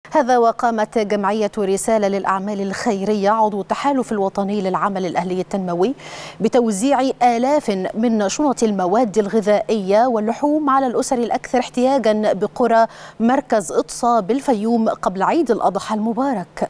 هذا وقامت جمعية رسالة للأعمال الخيرية عضو التحالف الوطني للعمل الأهلي التنموي بتوزيع آلاف من شنط المواد الغذائية واللحوم على الأسر الأكثر احتياجا بقرى مركز إطسا بالفيوم قبل عيد الأضحى المبارك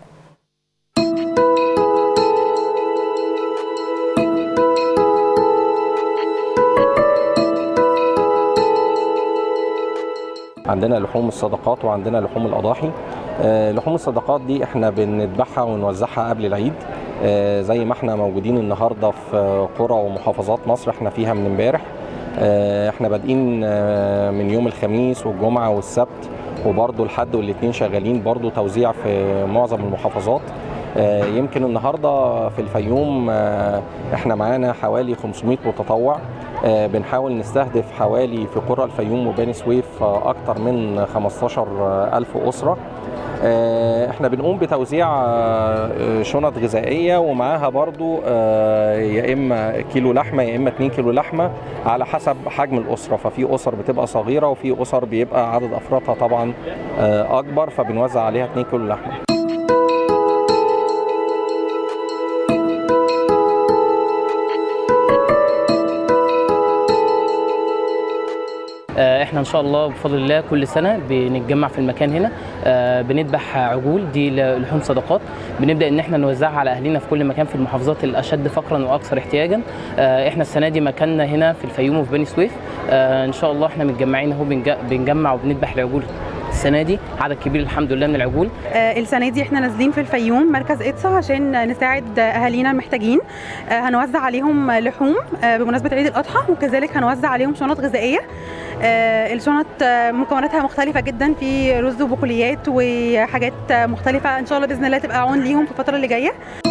عندنا لحوم الصدقات وعندنا لحوم الاضاحي آه، لحوم الصدقات دي احنا بنذبحها ونوزعها قبل العيد آه، زي ما احنا موجودين النهارده في قرى ومحافظات مصر احنا فيها من امبارح آه، احنا بادئين آه، من يوم الخميس والجمعه والسبت وبرضه الحد والاثنين شغالين برضه توزيع في معظم المحافظات آه، يمكن النهارده في الفيوم آه، احنا معانا حوالي 500 متطوع آه، بنحاول نستهدف حوالي في قرى الفيوم وبني سويف آه، اكتر من 15 ألف اسره آه، احنا بنقوم بتوزيع آه، شنط غذائيه ومعاها برضو آه، يا اما كيلو لحمه يا اما 2 كيلو لحمه على حسب حجم الاسره ففي اسر بتبقى صغيره وفي اسر بيبقى عدد افرادها طبعا آه، اكبر فبنوزع عليها 2 كيلو لحمه آه، احنا ان شاء الله بفضل الله كل سنه بنتجمع في المكان هنا آه، بنذبح عجول دي ل- لحوم صدقات بنبدا ان احنا نوزعها على اهالينا في كل مكان في المحافظات الاشد فقرا واكثر احتياجا آه، احنا السنه دي مكاننا هنا في الفيوم وفي بني سويف آه، ان شاء الله احنا متجمعين اهو بنج- بنجمع وبنذبح العجول السنه دي عدد كبير الحمد لله من العجول آه، السنه دي احنا نازلين في الفيوم مركز إتسا عشان نساعد اهالينا المحتاجين آه، هنوزع عليهم لحوم آه، بمناسبه عيد الاضحى وكذلك هنوزع عليهم شنط غذائيه آه، الشنط آه، مكوناتها مختلفه جدا في رز وبقوليات وحاجات آه، مختلفه ان شاء الله باذن الله تبقى عون ليهم في الفتره اللي جايه